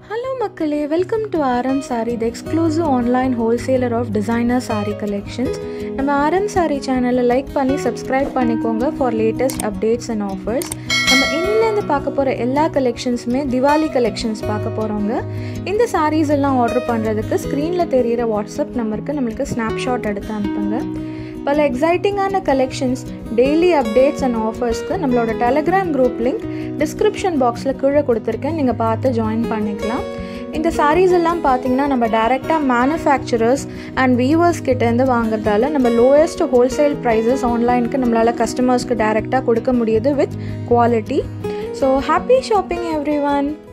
hello மக்களே welcome to RM sari the exclusive online wholesaler of designer sari collections நம்ம RM sari சேனலை like பண்ணி subscribe பண்ணிக்கோங்க for latest updates and offers நம்ம இன்னிலேருந்து பார்க்க போகிற எல்லா கலெக்ஷன்ஸுமே திவாலி கலெக்ஷன்ஸ் பார்க்க போகிறோங்க இந்த சாரீஸ் எல்லாம் ஆர்டர் பண்ணுறதுக்கு ஸ்க்ரீனில் தெரிகிற வாட்ஸ்அப் நம்பருக்கு நம்மளுக்கு ஸ்னாப்ஷாட் எடுத்து அனுப்புங்க பல எக்ஸைட்டிங்கான கலெக்ஷன்ஸ் டெய்லி அப்டேட்ஸ் அண்ட் ஆஃபர்ஸ்க்கு நம்மளோட டெலகிராம் குரூப் லிங்க் டிஸ்கிரிப்ஷன் பாக்ஸில் கீழே கொடுத்துருக்கேன் நீங்கள் பார்த்து ஜாயின் பண்ணிக்கலாம் இந்த சாரீஸ் எல்லாம் பார்த்தீங்கன்னா நம்ம டைரெக்டாக மேனுஃபேக்சரர்ஸ் அண்ட் வீவர்ஸ் கிட்டேருந்து வாங்குறதால நம்ம லோயஸ்ட் ஹோல்சேல் ப்ரைஸஸ் ஆன்லைனுக்கு நம்மளால் கஸ்டமர்ஸ்க்கு டைரெக்டாக கொடுக்க முடியுது with quality so happy shopping every one